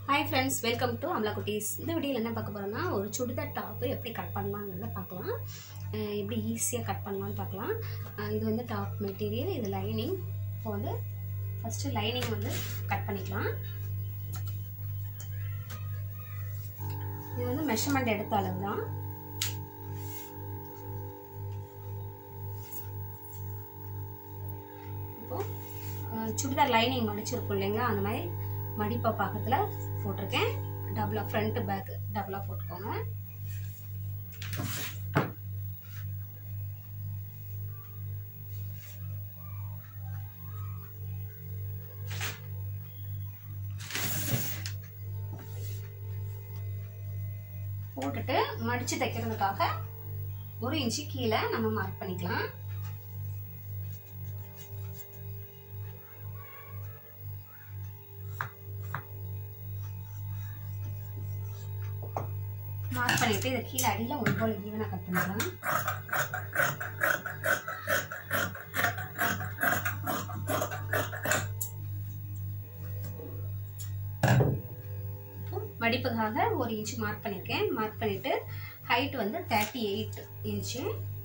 hi friends welcome to Amala குட்டீஸ் இந்த வீடியோவில் என்ன பார்க்க போகிறோம்னா ஒரு சுடிதார் டாப்பு எப்படி கட் பண்ணலாங்கிறத பார்க்கலாம் அஹ் எப்படி ஈஸியாக கட் பண்ணலாம்னு பார்க்கலாம் அஹ் இது வந்து டாப் மெட்டீரியல் இது லைனிங் இப்போ வந்து ஃபஸ்ட்டு லைனிங் வந்து கட் பண்ணிக்கலாம் இது வந்து மெஷர்மெண்ட் எடுத்த அளவு தான் இப்போ அஹ் சுடிதார் லைனிங் மடிச்சிருக்கும் இல்லைங்களா அந்த மாதிரி மடிப்பா பக்கத்தில் போட்டிருக்கேன் டபுளாக ஃப்ரண்ட்டு பேக்கு டபுளாக போட்டுக்கோங்க போட்டுட்டு மடித்து தைக்கிறதுக்காக ஒரு இன்ச்சு கீழே நம்ம மார்க் பண்ணிக்கலாம் மார்க் பண்ணிட்டு இதை கீழே அடியில் ஒரு போல் ஈவனாக கட் பண்ணிக்கலாம் மடிப்புக்காக ஒரு இன்ச்சு மார்க் பண்ணியிருக்கேன் மார்க் பண்ணிட்டு ஹைட் வந்து தேர்ட்டி எயிட் இன்ச்சு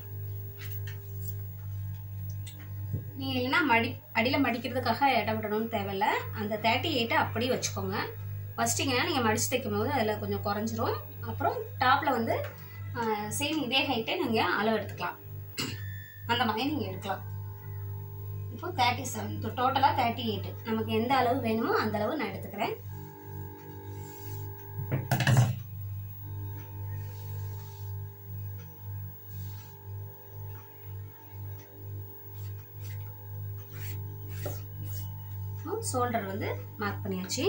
நீங்கள் இல்லைன்னா மடி அடியில் மடிக்கிறதுக்காக இடம் விடணும்னு தேவையில்ல அந்த தேர்ட்டி எயிட்டை அப்படியே வச்சுக்கோங்க வச்சிட்டிங்கன்னா நீங்கள் மடித்து தைக்கும் போது அதில் கொஞ்சம் குறைஞ்சிரும் அப்புறம் டாப்பில் வந்து சேம் இதே ஹைட்டை நீங்கள் அளவு எடுத்துக்கலாம் அந்த மாதிரி நீங்கள் எடுக்கலாம் இப்போ தேர்ட்டி செவன் டோட்டலாக தேர்ட்டி எயிட் நமக்கு எந்த அளவு வேணுமோ அந்த அளவு நான் எடுத்துக்கிறேன் ஷோல்டர் வந்து மார்க் பண்ணியாச்சு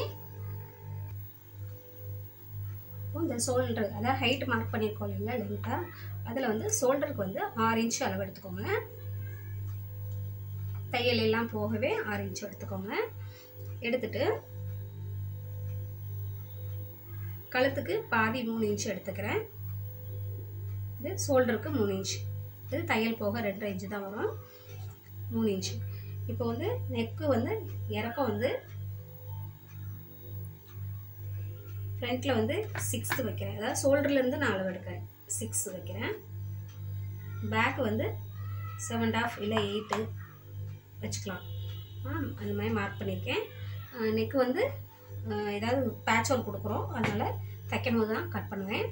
இந்த ஷோல்டர் அதாவது ஹைட் மார்க் பண்ணியிருக்கோம் இல்லைங்களா லென்த்தாக அதில் வந்து ஷோல்டருக்கு வந்து ஆறு இன்ச்சு அளவு எடுத்துக்கோங்க தையல் எல்லாம் போகவே ஆறு இன்ச்சு எடுத்துக்கோங்க எடுத்துட்டு கழுத்துக்கு பாதி மூணு இன்ச்சு எடுத்துக்கிறேன் இது ஷோல்டருக்கு மூணு இன்ச்சு இது தையல் போக ரெண்டரை இன்ச்சு தான் வரும் மூணு இன்ச்சு இப்போ வந்து நெக்கு வந்து இறக்கம் வந்து ஃப்ரண்ட்டில் வந்து சிக்ஸ்த்து வைக்கிறேன் அதாவது ஷோல்டர்லேருந்து நான் அளவு எடுக்கிறேன் சிக்ஸ் வைக்கிறேன் பேக் வந்து செவன் ஆஃப் இல்லை எயிட்டு வச்சுக்கலாம் அந்த மாதிரி மார்க் பண்ணியிருக்கேன் நெக்கு வந்து ஏதாவது பேட்ச் ஒர்க் கொடுக்குறோம் அதனால் தைக்கும் போது தான் கட் பண்ணுவேன்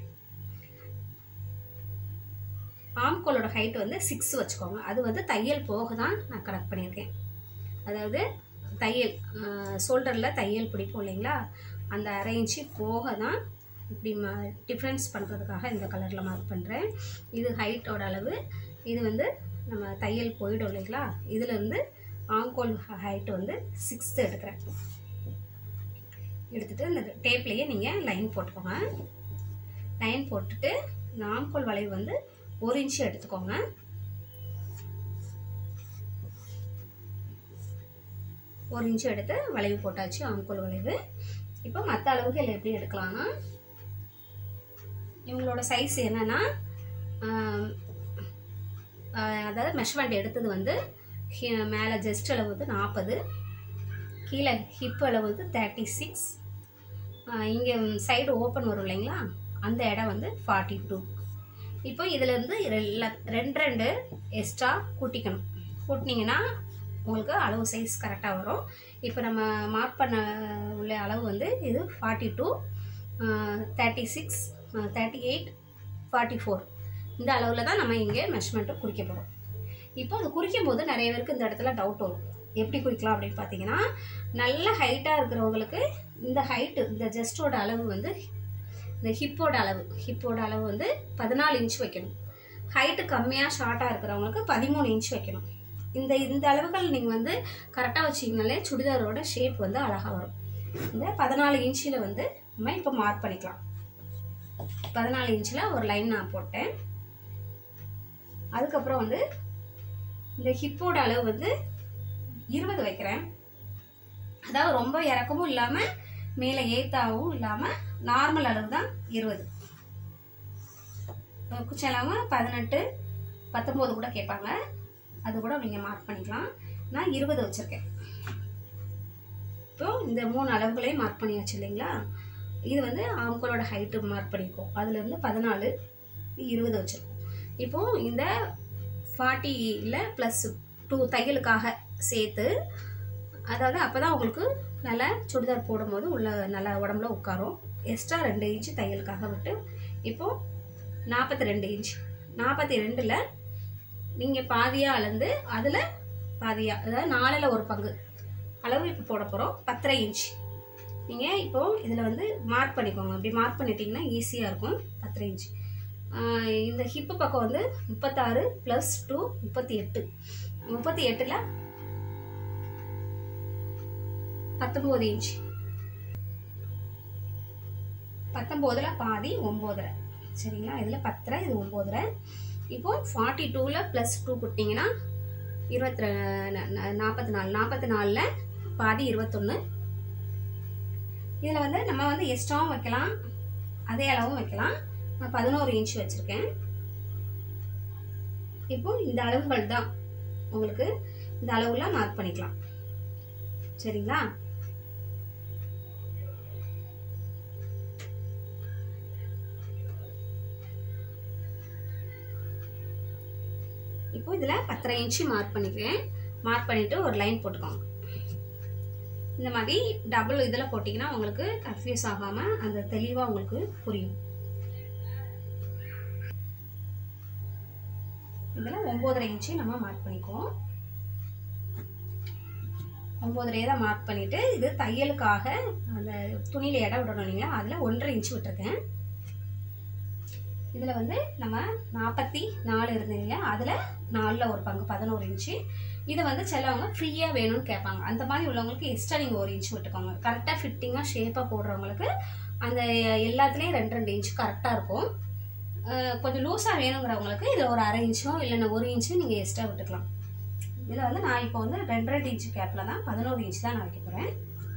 ஆம்கோலோட ஹைட் வந்து சிக்ஸ் வச்சுக்கோங்க அது வந்து தையல் போக தான் நான் கரெக்ட் பண்ணியிருக்கேன் அதாவது தையல் ஷோல்டரில் தையல் பிடிப்போம் இல்லைங்களா அந்த அரை இன்ச்சு போக தான் இப்படி ம டிஃப்ரென்ஸ் பண்ணுறதுக்காக இந்த கலரில் மார்க் பண்ணுறேன் இது ஹைட்டோட அளவு இது வந்து நம்ம தையல் போயிடும் இல்லைங்களா இதுலேருந்து ஆங்கோல் ஹைட் வந்து சிக்ஸ்த்து எடுக்கிறேன் எடுத்துகிட்டு இந்த டேப்லேயே நீங்கள் லைன் போட்டுக்கோங்க லைன் போட்டுட்டு இந்த ஆங்கோல் வளைவு வந்து ஒரு இன்ச்சு எடுத்துக்கோங்க ஒரு இன்ச்சு எடுத்து வளைவு போட்டாச்சு ஆங்கோல் வளைவு இப்போ மற்ற அளவுகள் எப்படி எடுக்கலாம்னா இவங்களோட சைஸ் என்னன்னா அதாவது மெஷர்மெண்ட் எடுத்தது வந்து மேலே ஜஸ்ட் அளவு வந்து நாற்பது கீழே ஹிப் அளவு வந்து தேர்ட்டி சிக்ஸ் இங்கே சைடு ஓப்பன் வரும் இல்லைங்களா அந்த இடம் வந்து ஃபார்ட்டி டூ இப்போ இதுலேருந்து ரெண்டு ரெண்டு எக்ஸ்ட்ரா கூட்டிக்கணும் கூட்டினீங்கன்னா உங்களுக்கு அளவு சைஸ் கரெக்டாக வரும் இப்போ நம்ம மார்க் பண்ண உள்ள அளவு வந்து இது forty two thirty six thirty eight forty four இந்த அளவில் தான் நம்ம இங்கே மெஷர்மெண்ட்டை குறிக்க போகிறோம் இப்போ அது குறிக்கும் போது நிறைய பேருக்கு இந்த இடத்துல டவுட் வரும் எப்படி குறிக்கலாம் அப்படின்னு பார்த்தீங்கன்னா நல்ல ஹைட்டாக இருக்கிறவங்களுக்கு இந்த ஹைட்டு இந்த ஜஸ்டோட அளவு வந்து இந்த ஹிப்போட அளவு ஹிப்போட அளவு வந்து பதினாலு இன்ச் வைக்கணும் ஹைட்டு கம்மியாக ஷார்ட்டாக இருக்கிறவங்களுக்கு பதிமூணு இன்ச் வைக்கணும் இந்த இந்த அளவுகள் நீங்கள் வந்து கரெக்டாக வச்சிங்கனாலே சுடிதாரோட ஷேப் வந்து அழகாக வரும் இந்த பதினாலு இன்ச்சில் வந்து நம்ம இப்போ மார்க் பண்ணிக்கலாம் பதினாலு இன்ச்சில் ஒரு லைன் நான் போட்டேன் அதுக்கப்புறம் வந்து இந்த ஹிப்போட அளவு வந்து இருபது வைக்கிறேன் அதாவது ரொம்ப இறக்கமும் இல்லாமல் மேலே ஏத்தாவும் இல்லாமல் நார்மல் அளவு தான் இருபது குச்சலாமல் பதினெட்டு பத்தொம்போது கூட கேட்பாங்க அது கூட நீங்கள் மார்க் பண்ணிக்கலாம் நான் இருபது வச்சுருக்கேன் இப்போ இந்த மூணு அளவுகளையும் மார்க் பண்ணியாச்சு இல்லைங்களா இது வந்து ஆம்கோலோட ஹைட்டு மார்க் பண்ணியிருக்கோம் அதுலேருந்து பதினாலு இருபது வச்சுருக்கோம் இப்போ இந்த ஃபார்ட்டியில் ப்ளஸ் டூ தையலுக்காக சேர்த்து அதாவது அப்போ தான் உங்களுக்கு நல்லா சுடிதார் போடும்போது உள்ள நல்லா உடம்புல உட்காரும் எக்ஸ்ட்ரா ரெண்டு இன்ச்சு தையலுக்காக விட்டு இப்போது நாற்பத்தி ரெண்டு இன்ச் நாற்பத்தி ரெண்டில் நீங்கள் பாதியாக அளந்து அதில் பாதியாக அதாவது நாலில் ஒரு பங்கு அளவு இப்போ போட போகிறோம் பத்தரை இன்ச் நீங்கள் இப்போது இதில் வந்து மார்க் பண்ணிக்கோங்க அப்படி மார்க் பண்ணிட்டீங்கன்னா ஈஸியாக இருக்கும் பத்தரை இன்ச் ஆஹ் இந்த ஹிப்பு பக்கம் வந்து முப்பத்தாறு ப்ளஸ் டூ முப்பத்தி எட்டு முப்பத்தி எட்டில் பத்தொம்போது இன்ச் பத்தொம்போதில் பாதி ஒம்போதரை சரிங்களா இதில் பத்தரை இது ஒம்போதரை இப்போ ஃபார்ட்டி டூவில் ப்ளஸ் டூ கொடுத்தீங்கன்னா இருபத்தி நாற்பத்தி நாலு நாற்பத்தி நாலில் பாதி இருபத்தொன்று இதில் வந்து நம்ம வந்து எக்ஸ்ட்ராவும் வைக்கலாம் அதே அளவும் வைக்கலாம் நான் பதினோரு இன்ச் வச்சுருக்கேன் இப்போ இந்த அளவுகள் தான் உங்களுக்கு இந்த அளவுல மார்க் பண்ணிக்கலாம் சரிங்களா இப்போ இதில் பத்தரை இன்ச்சு மார்க் பண்ணிக்கிறேன் மார்க் பண்ணிவிட்டு ஒரு லைன் போட்டுக்கோங்க இந்த மாதிரி டபுள் இதில் போட்டிங்கன்னா உங்களுக்கு கன்ஃபியூஸ் ஆகாமல் அந்த தெளிவாக உங்களுக்கு புரியும் இதில் ஒம்போதரை இன்ச்சு நம்ம மார்க் பண்ணிக்குவோம் ஒம்போதரையை தான் மார்க் பண்ணிவிட்டு இது தையலுக்காக அந்த துணியில் இடம் விடணும் இல்லைங்களா அதில் ஒன்றரை இன்ச்சு விட்டுருக்கேன் இதில் வந்து நம்ம நாற்பத்தி நாலு இருந்தீங்க அதில் நாலில் ஒரு பங்கு பதினோரு இன்ச்சு இதை வந்து சிலவங்க ஃப்ரீயாக வேணும்னு கேட்பாங்க அந்த மாதிரி உள்ளவங்களுக்கு எக்ஸ்ட்ரா நீங்கள் ஒரு இன்ச் விட்டுக்கோங்க கரெக்டாக ஃபிட்டிங்காக ஷேப்பாக போடுறவங்களுக்கு அந்த எல்லாத்துலேயும் ரெண்டு ரெண்டு இன்ச் கரெக்டாக இருக்கும் அஹ் கொஞ்சம் லூஸாக வேணுங்கிறவங்களுக்கு இதில் ஒரு அரை இன்ச்சோ இல்லைன்னா ஒரு இன்ச்சோ நீங்கள் எக்ஸ்ட்ரா விட்டுக்கலாம் இதில் வந்து நான் இப்போ வந்து ரெண்டு ரெண்டு இன்ச்சு கேப்பில் தான் பதினோரு இன்ச் தான் நான் வைக்க போகிறேன்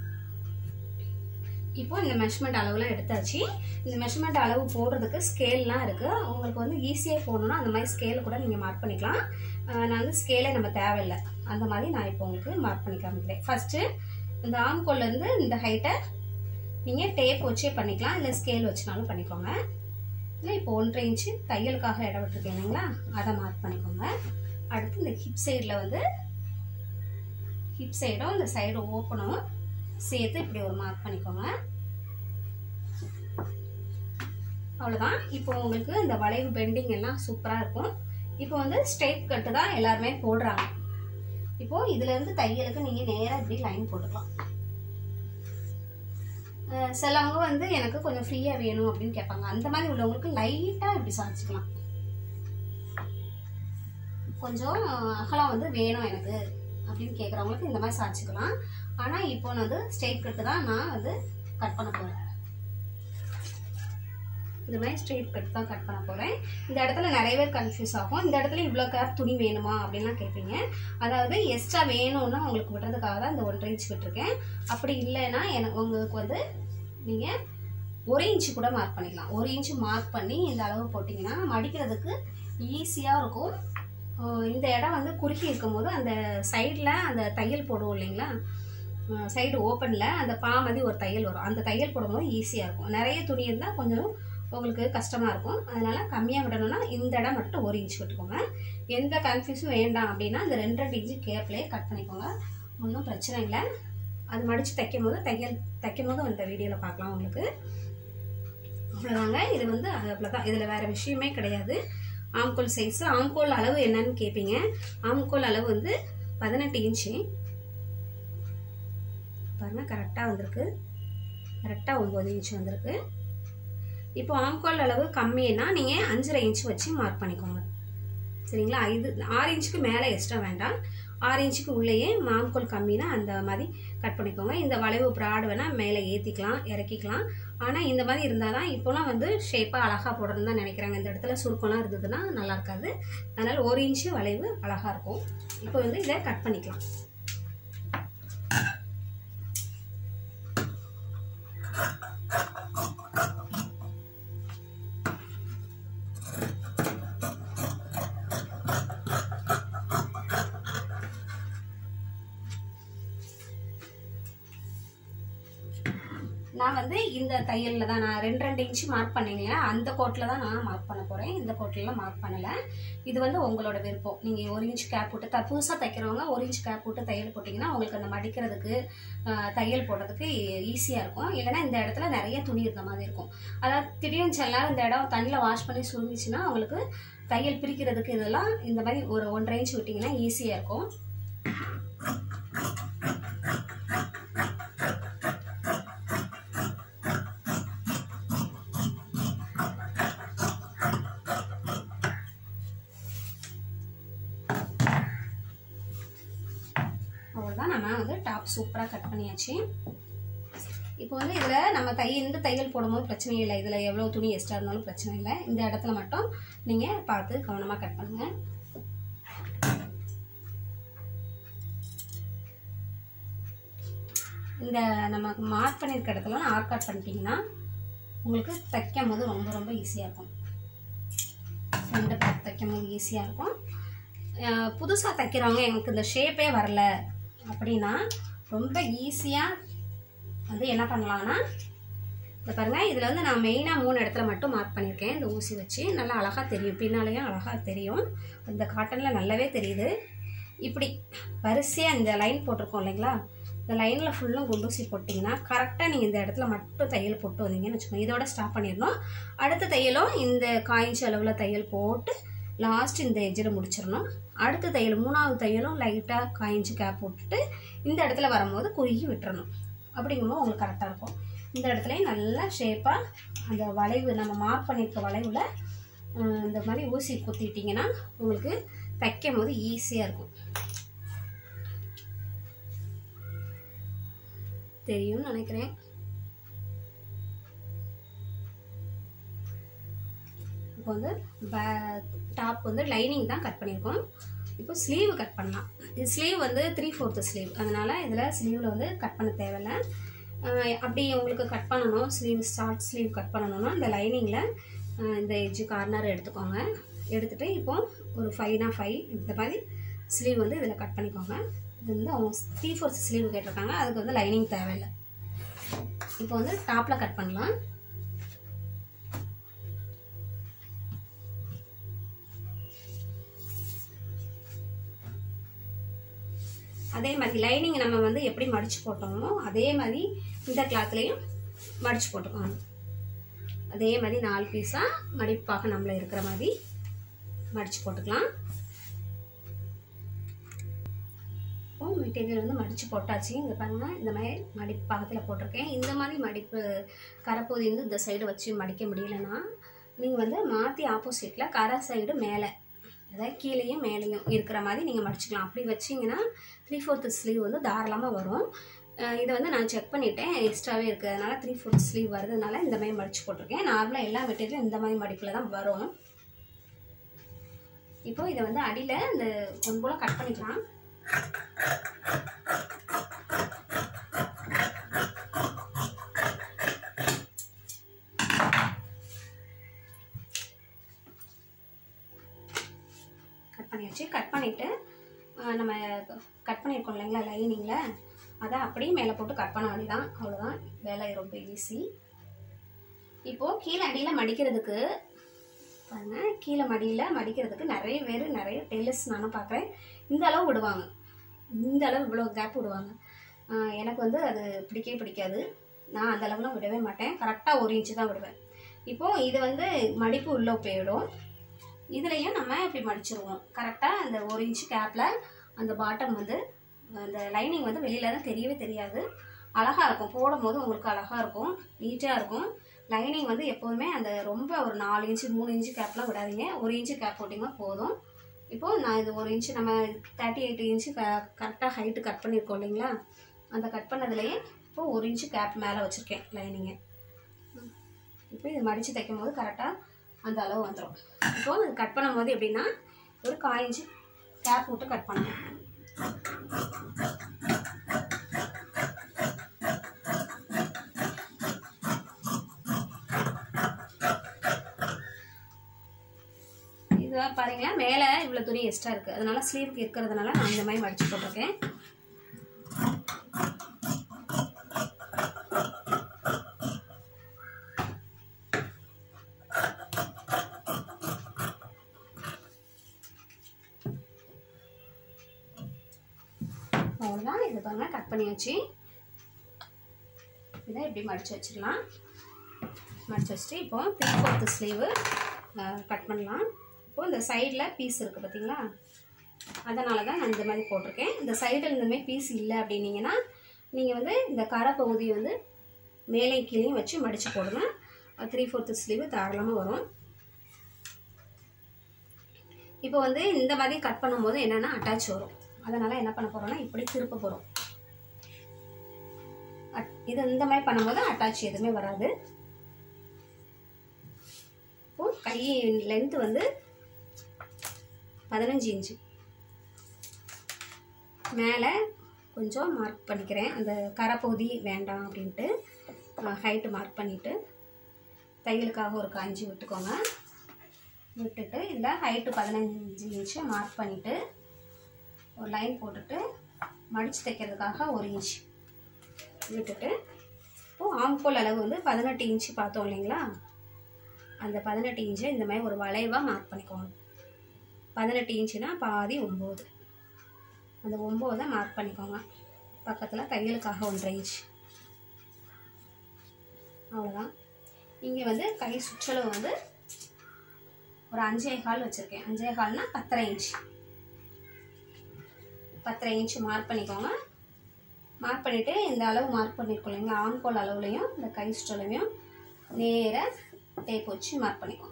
இப்போ இந்த மெஷர்மெண்ட் அளவுலாம் எடுத்தாச்சு இந்த மெஷர்மெண்ட் அளவு போடுறதுக்கு ஸ்கேல்லாம் இருக்குது உங்களுக்கு வந்து ஈஸியாக போடணும்னா அந்த மாதிரி ஸ்கேல் கூட நீங்கள் மார்க் பண்ணிக்கலாம் அஹ் நான் வந்து ஸ்கேலே நம்ம தேவையில்லை அந்த மாதிரி நான் இப்போ உங்களுக்கு மார்க் பண்ணி காமிக்கிறேன் ஃபஸ்ட்டு இந்த ஆம்கோல்லேருந்து இந்த ஹைட்டை நீங்கள் டேப் வச்சே பண்ணிக்கலாம் இல்லை ஸ்கேல் வச்சுனாலும் பண்ணிக்கோங்க இல்லை இப்போ ஒன்றரை இன்ச்சு தையலுக்காக இடம் விட்டுருக்கேன் இல்லைங்களா அதை மார்க் பண்ணிக்கோங்க அடுத்து இந்த ஹிப் சைடில் வந்து ஹிப் சைடும் இந்த சைடு ஓப்பனும் சேர்த்து இப்படி ஒரு மார்க் பண்ணிக்கோங்க அவ்வளோதான் இப்போ உங்களுக்கு இந்த வளைவு பெண்டிங் எல்லாம் சூப்பராக இருக்கும் இப்போ வந்து ஸ்ட்ரெயிட் கட்டு தான் எல்லாருமே போடுறாங்க இப்போ இதுலேருந்து தையலுக்கு நீங்கள் நேராக இப்படி லைன் போட்டுக்கலாம் அஹ் சிலவங்க வந்து எனக்கு கொஞ்சம் ஃப்ரீயாக வேணும் அப்படின்னு கேட்பாங்க அந்த மாதிரி உள்ளவங்களுக்கு லைட்டாக இப்படி சாதிச்சுக்கலாம் கொஞ்சம் அகலம் வந்து வேணும் எனக்கு அப்படின்னு கேட்குறவங்களுக்கு இந்த மாதிரி சாதிச்சுக்கலாம் ஆனால் இப்போ நான் வந்து ஸ்ட்ரெயிட் கட்டு தான் நான் வந்து கட் பண்ண போகிறேன் இந்த மாதிரி ஸ்ட்ரெயிட் கட் தான் கட் பண்ண போகிறேன் இந்த இடத்துல நிறைய பேர் கன்ஃபியூஸ் ஆகும் இந்த இடத்துல இவ்வளோ கேப் துணி வேணுமா அப்படின்லாம் கேட்பீங்க அதாவது எக்ஸ்ட்ரா வேணும்னா உங்களுக்கு விடுறதுக்காக தான் இந்த ஒன்றரை இன்ச் விட்டுருக்கேன் அப்படி இல்லைன்னா எனக்கு உங்களுக்கு வந்து நீங்கள் ஒரு இன்ச்சு கூட மார்க் பண்ணிக்கலாம் ஒரு இன்ச்சு மார்க் பண்ணி இந்த அளவு போட்டிங்கன்னா மடிக்கிறதுக்கு ஈஸியாக இருக்கும் அஹ் இந்த இடம் வந்து குறுக்கி இருக்கும்போது அந்த சைடில் அந்த தையல் போடுவோம் இல்லைங்களா சைடு ஓப்பனில் அந்த பா மாதிரி ஒரு தையல் வரும் அந்த தையல் போடும்போது ஈஸியாக இருக்கும் நிறைய துணி இருந்தால் கொஞ்சம் உங்களுக்கு கஷ்டமாக இருக்கும் அதனால் கம்மியாக விடணும்னா இந்த இடம் மட்டும் ஒரு இன்ச் விட்டுக்கோங்க எந்த கன்ஃபியூஸும் வேண்டாம் அப்படின்னா இந்த ரெண்டு ரெண்டு இன்ச்சு கேப்லேயே கட் பண்ணிக்கோங்க ஒன்றும் பிரச்சனை இல்லை அது மடித்து தைக்கும் போது தையல் தைக்கும் போது அந்த வீடியோவில் பார்க்கலாம் உங்களுக்கு அவ்வளோதாங்க இது வந்து அவ்வளோதான் இதில் வேறு விஷயமே கிடையாது ஆம்கோல் சைஸு ஆம்கோல் அளவு என்னன்னு கேட்பீங்க ஆம்கோல் அளவு வந்து பதினெட்டு இன்ச்சு பாருங்கள் கரெக்டாக வந்திருக்கு கரெக்டாக ஒம்பது இன்ச் வந்திருக்கு இப்போ ஆம்கோல் அளவு கம்மின்னா நீங்கள் அஞ்சரை இன்ச் வச்சு மார்க் பண்ணிக்கோங்க சரிங்களா இது ஆறு இன்ச்சுக்கு மேலே எக்ஸ்ட்ரா வேண்டாம் ஆறு இன்ச்சுக்கு உள்ளேயே ஆம்கோல் கம்மினா அந்த மாதிரி கட் பண்ணிக்கோங்க இந்த வளைவு ப்ராடு வேணால் மேலே ஏற்றிக்கலாம் இறக்கிக்கலாம் ஆனால் இந்த மாதிரி இருந்தால் தான் இப்போலாம் வந்து ஷேப்பாக அழகாக போடணும்னு தான் நினைக்கிறாங்க இந்த இடத்துல சுருக்கம்லாம் இருந்ததுன்னா நல்லா இருக்காது அதனால் ஒரு இன்ச்சு வளைவு அழகாக இருக்கும் இப்போ வந்து இதை கட் பண்ணிக்கலாம் நான் வந்து இந்த தையலில் தான் நான் ரெண்டு ரெண்டு இன்ச்சு மார்க் பண்ணீங்க அந்த கோட்டில் தான் நான் மார்க் பண்ண போகிறேன் இந்த கோட்டிலலாம் மார்க் பண்ணலை இது வந்து உங்களோட விருப்பம் நீங்கள் ஒரு இன்ச் கேப் போட்டு த புதுசாக தைக்கிறவங்க ஒரு இன்ச் கேப் போட்டு தையல் போட்டிங்கன்னா உங்களுக்கு அந்த மடிக்கிறதுக்கு ஆஹ், தையல் போடுறதுக்கு ஈஸியாக இருக்கும் இல்லைன்னா இந்த இடத்துல நிறைய துணி இருந்த மாதிரி இருக்கும் அதாவது திடீர்னு சில நேரம் இந்த இடம் தண்ணியில் வாஷ் பண்ணி சுருங்கிச்சுன்னா உங்களுக்கு தையல் பிரிக்கிறதுக்கு இதெல்லாம் இந்த மாதிரி ஒரு ஒன்றரை இன்ச் விட்டிங்கன்னா ஈஸியாக இருக்கும் அவ்வளோதான் நம்ம வந்து டாப் சூப்பராக கட் பண்ணியாச்சு இப்போ வந்து இதில் நம்ம தையல் இந்த தையல் போடும்போது பிரச்சனை இல்லை இதில் எவ்வளோ துணி எக்ஸ்ட்ரா இருந்தாலும் பிரச்சனை இல்லை இந்த இடத்துல மட்டும் நீங்கள் பார்த்து கவனமாக கட் பண்ணுங்கள் இந்த நம்ம மார்க் பண்ணியிருக்க இடத்துல ஆர்க் கட் பண்ணிட்டீங்கன்னா உங்களுக்கு தைக்கும் போது ரொம்ப ரொம்ப ஈஸியாக இருக்கும் ரெண்டு பேக் தைக்கும் போது ஈஸியாக இருக்கும் புதுசாக தைக்கிறவங்க எனக்கு இந்த ஷேப்பே வரல அப்படின்னா ரொம்ப ஈஸியாக வந்து என்ன பண்ணலான்னா இந்த பாருங்க இதில் வந்து நான் மெயினாக மூணு இடத்துல மட்டும் மார்க் பண்ணியிருக்கேன் இந்த ஊசி வச்சு நல்லா அழகாக தெரியும் பின்னாலேயும் அழகாக தெரியும் இந்த காட்டனில் நல்லாவே தெரியுது இப்படி வரிசையாக இந்த லைன் போட்டிருக்கோம் இல்லைங்களா இந்த லைனில் ஃபுல்லும் குண்டூசி போட்டிங்கன்னா கரெக்டாக நீங்கள் இந்த இடத்துல மட்டும் தையல் போட்டு வந்தீங்கன்னு வச்சுக்கோங்க இதோட ஸ்டாப் பண்ணிடணும் அடுத்த தையலும் இந்த காய்ச்சி அளவில் தையல் போட்டு லாஸ்ட் இந்த எஜ்ஜில் முடிச்சிடணும் அடுத்த தையல் மூணாவது தையலும் லைட்டாக காய்ச்சி கேப் போட்டுட்டு இந்த இடத்துல வரும்போது குறுகி விட்டுறணும் அப்படிங்கும்போது உங்களுக்கு கரெக்டாக இருக்கும் இந்த இடத்துலையும் நல்லா ஷேப்பாக அந்த வளைவு நம்ம மார்க் பண்ணியிருக்க வளைவில் அஹ், இந்த மாதிரி ஊசி குத்திட்டிங்கன்னா உங்களுக்கு தைக்கும் போது ஈஸியாக இருக்கும் தெரியும்னு நினைக்கிறேன் இப்போ வந்து டாப் வந்து லைனிங் தான் கட் பண்ணியிருக்கோம் இப்போ ஸ்லீவ் கட் பண்ணலாம் இது ஸ்லீவ் வந்து த்ரீ ஃபோர்த்து ஸ்லீவ் அதனால் இதில் ஸ்லீவில் வந்து கட் பண்ண தேவையில்ல அஹ் அப்படி உங்களுக்கு கட் பண்ணணும் ஸ்லீவ் ஷார்ட் ஸ்லீவ் கட் பண்ணணும்னா இந்த லைனிங்கில் இந்த எட்ஜு கார்னர் எடுத்துக்கோங்க எடுத்துகிட்டு இப்போ ஒரு ஃபைவ்னா ஃபைவ் இந்த மாதிரி ஸ்லீவ் வந்து இதில் கட் பண்ணிக்கோங்க இது வந்து அவங்க த்ரீ ஃபோர்த் ஸ்லீவ் கேட்டிருக்காங்க அதுக்கு வந்து லைனிங் தேவையில்லை இப்போ வந்து டாப்பில் கட் பண்ணலாம் அதே மாதிரி லைனிங் நம்ம வந்து எப்படி மடிச்சு போட்டோமோ அதே மாதிரி இந்த கிளாத்லேயும் மடிச்சு போட்டுக்கணும் அதே மாதிரி நாலு பீஸாக மடிப்பாக நம்மள இருக்கிற மாதிரி மடிச்சு போட்டுக்கலாம் இப்போ மெட்டீரியல் வந்து மடித்து போட்டாச்சு இங்கே பாருங்கள் இந்த மாதிரி மடிப்பு பக்கத்தில் போட்டிருக்கேன் இந்த மாதிரி மடிப்பு கரைப்பகுதி வந்து இந்த சைடு வச்சு மடிக்க முடியலன்னா நீங்கள் வந்து மாற்றி ஆப்போசிட்டில் கரை சைடு மேலே அதாவது கீழேயும் மேலேயும் இருக்கிற மாதிரி நீங்கள் மடிச்சுக்கலாம் அப்படி வச்சிங்கன்னா த்ரீ ஃபோர்த்து ஸ்லீவ் வந்து தாராளமாக வரும் அஹ் இதை வந்து நான் செக் பண்ணிட்டேன் எக்ஸ்ட்ராவே இருக்குது அதனால் த்ரீ ஃபோர்த் ஸ்லீவ் வருதுனால இந்த மாதிரி மடிச்சு போட்டிருக்கேன் நார்மலாக எல்லா மெட்டீரியலும் இந்த மாதிரி மடிப்பில் தான் வரும் இப்போ இதை வந்து அடியில் இந்த ஒன் போல் கட் பண்ணிக்கலாம் கட் பண்ணியாச்சு கட் பண்ணிவிட்டு நம்ம கட் பண்ணியிருக்கோம் இல்லைங்களா லைனிங்கில் அதை அப்படியே மேலே போட்டு கட் பண்ண வேண்டியதான் அவ்வளோதான் வேலை ரொம்ப ஈஸி இப்போது கீழே அடியில் மடிக்கிறதுக்கு பாருங்க கீழே மடியில் மடிக்கிறதுக்கு நிறைய பேர் நிறைய டெய்லர்ஸ் நானும் பார்க்குறேன் இந்த அளவு விடுவாங்க இந்த அளவு இவ்வளோ கேப் விடுவாங்க ஆஹ் எனக்கு வந்து அது பிடிக்கவே பிடிக்காது நான் அந்த அளவுலாம் விடவே மாட்டேன் கரெக்டாக ஒரு இன்ச்சு தான் விடுவேன் இப்போது இது வந்து மடிப்பு உள்ளே போயிடும் இதுலேயும் நம்ம இப்படி மடிச்சிருவோம் கரெக்டாக அந்த ஒரு இன்ச்சு கேப்பில் அந்த பாட்டம் வந்து அந்த லைனிங் வந்து வெளியில தான் தெரியவே தெரியாது அழகாக இருக்கும் போடும்போது உங்களுக்கு அழகாக இருக்கும் நீட்டாக இருக்கும் லைனிங் வந்து எப்போதுமே அந்த ரொம்ப ஒரு நாலு இன்ச்சு மூணு இன்ச்சு கேப்லாம் விடாதீங்க ஒரு இன்ச்சு கேப் போட்டிங்கன்னா போதும் இப்போது நான் இது ஒரு இன்ச்சு நம்ம தேர்ட்டி எயிட் இன்ச்சு க கரெக்டாக ஹைட்டு கட் பண்ணியிருக்கோம் இல்லைங்களா அந்த கட் பண்ணதுலேயே இப்போது ஒரு இன்ச்சு கேப் மேலே வச்சுருக்கேன் லைனிங்கை இப்போ இது மடித்து தைக்கும் போது கரெக்டாக அந்த அளவு வந்துடும் இப்போ இது கட் பண்ணும்போது எப்படின்னா ஒரு காய் இன்ச்சு கேப் விட்டு கட் பண்ணணும் இது பாருங்களா மேலே இவ்வளோ துணி எக்ஸ்ட்ரா இருக்குது அதனால ஸ்லீவுக்கு இருக்கிறதுனால நான் இந்த மாதிரி மடித்து போட்டிருக்கேன் அவ்வளோதான் இது பாருங்கள் கட் பண்ணியாச்சு இதை இப்படி மடித்து வச்சிடலாம் மடித்து வச்சுட்டு இப்போ த்ரீ ஃபோர்த்து ஸ்லீவு கட் பண்ணலாம் இப்போது இந்த சைடில் பீஸ் இருக்குது பார்த்தீங்களா அதனால தான் நான் இந்த மாதிரி போட்டிருக்கேன் இந்த சைடில் இந்த மாதிரி பீஸ் இல்லை அப்படின்னீங்கன்னா நீங்கள் வந்து இந்த கரை பகுதியை வந்து மேலே கீழேயும் வச்சு மடித்து போடுங்க த்ரீ ஃபோர்த்து ஸ்லீவு தாராளமாக வரும் இப்போ வந்து இந்த மாதிரி கட் பண்ணும்போது என்னென்னா அட்டாச் வரும் அதனால் என்ன பண்ண போகிறோம்னா இப்படி திருப்ப போகிறோம் இது இந்த மாதிரி பண்ணும்போது அட்டாச் எதுவுமே வராது இப்போ கை லென்த்து வந்து பதினஞ்சு இன்ச்சு மேலே கொஞ்சம் மார்க் பண்ணிக்கிறேன் அந்த கரைப்பகுதி வேண்டாம் அப்படின்ட்டு ஹைட்டு மார்க் பண்ணிவிட்டு தையலுக்காக ஒரு காஞ்சி விட்டுக்கோங்க விட்டுட்டு இதில் ஹைட்டு பதினஞ்சு இன்ச்சு மார்க் பண்ணிவிட்டு ஒரு லைன் போட்டுட்டு மடித்து தைக்கிறதுக்காக ஒரு இன்ச் விட்டுட்டு இப்போது ஆம்கோல் அளவு வந்து பதினெட்டு இன்ச்சு பார்த்தோம் இல்லைங்களா அந்த பதினெட்டு இன்ச்சை இந்த மாதிரி ஒரு வளைவாக மார்க் பண்ணிக்கோங்க பதினெட்டு இன்ச்சுனா பாதி ஒம்பது அந்த ஒம்போதை மார்க் பண்ணிக்கோங்க பக்கத்தில் தையலுக்காக ஒன்றரை இன்ச் அவ்வளோதான் இங்கே வந்து கை சுற்றளவு வந்து ஒரு அஞ்சே கால் வச்சுருக்கேன் அஞ்சே கால்னால் பத்தரை இன்ச் பத்தரை இன்ச் மார்க் பண்ணிக்கோங்க மார்க் பண்ணிவிட்டு இந்த அளவு மார்க் பண்ணியிருக்கோம் இல்லைங்களா ஆம்கோல் அளவுலையும் இந்த கை சுற்றளவையும் நேராக டேப் வச்சு மார்க் பண்ணிக்கோங்க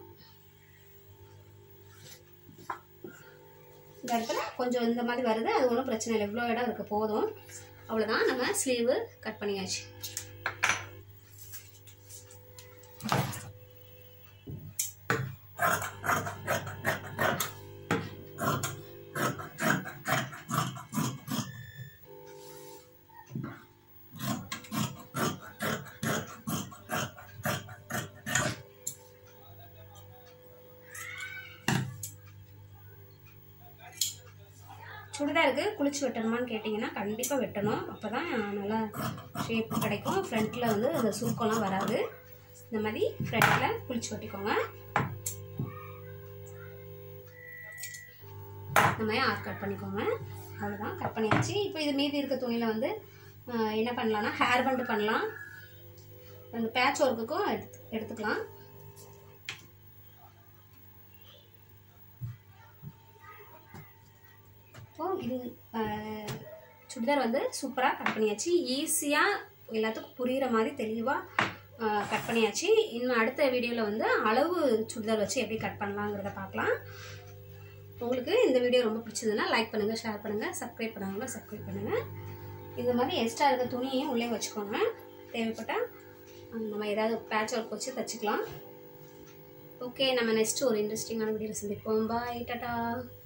இந்த இடத்துல கொஞ்சம் இந்த மாதிரி வருது அது ஒன்றும் பிரச்சனை இல்லை இவ்வளோ இடம் இருக்குது போதும் அவ்வளோதான் நம்ம ஸ்லீவு கட் பண்ணியாச்சு சுடிதாருக்கு குளிச்சு வெட்டணுமான்னு கேட்டிங்கன்னா கண்டிப்பாக வெட்டணும் அப்போ தான் நல்லா ஷேப் கிடைக்கும் ஃப்ரண்ட்டில் வந்து அந்த சுருக்கம்லாம் வராது இந்த மாதிரி ஃப்ரண்ட்டில் குளிச்சு வெட்டிக்கோங்க இந்த மாதிரி ஆர் கட் பண்ணிக்கோங்க அவ்வளோதான் கட் பண்ணியாச்சு இப்போ இது மீதி இருக்க துணியில் வந்து ஆஹ், என்ன பண்ணலாம்னா ஹேர் பண்டு பண்ணலாம் அந்த பேட்ச் ஒர்க்குக்கும் எடுத்து எடுத்துக்கலாம் இப்போ இது ஆஹ், சுடிதார் வந்து சூப்பராக கட் பண்ணியாச்சு ஈஸியாக எல்லாத்துக்கும் புரிகிற மாதிரி தெளிவாக கட் பண்ணியாச்சு இன்னும் அடுத்த வீடியோவில் வந்து அளவு சுடிதார் வச்சு எப்படி கட் பண்ணலாங்கிறத பார்க்கலாம் உங்களுக்கு இந்த வீடியோ ரொம்ப பிடிச்சதுன்னா லைக் பண்ணுங்கள் ஷேர் பண்ணுங்கள் சப்ஸ்கிரைப் பண்ணாங்க சப்ஸ்கிரைப் பண்ணுங்கள் இந்த மாதிரி எக்ஸ்ட்ரா இருக்க துணியையும் உள்ளே வச்சுக்கோங்க தேவைப்பட்டால் நம்ம ஏதாவது பேட்ச் ஒர்க் வச்சு தச்சுக்கலாம் ஓகே நம்ம நெக்ஸ்ட் ஒரு இன்ட்ரெஸ்டிங்கான வீடியோவில் சந்திப்போம் பாய் டாடா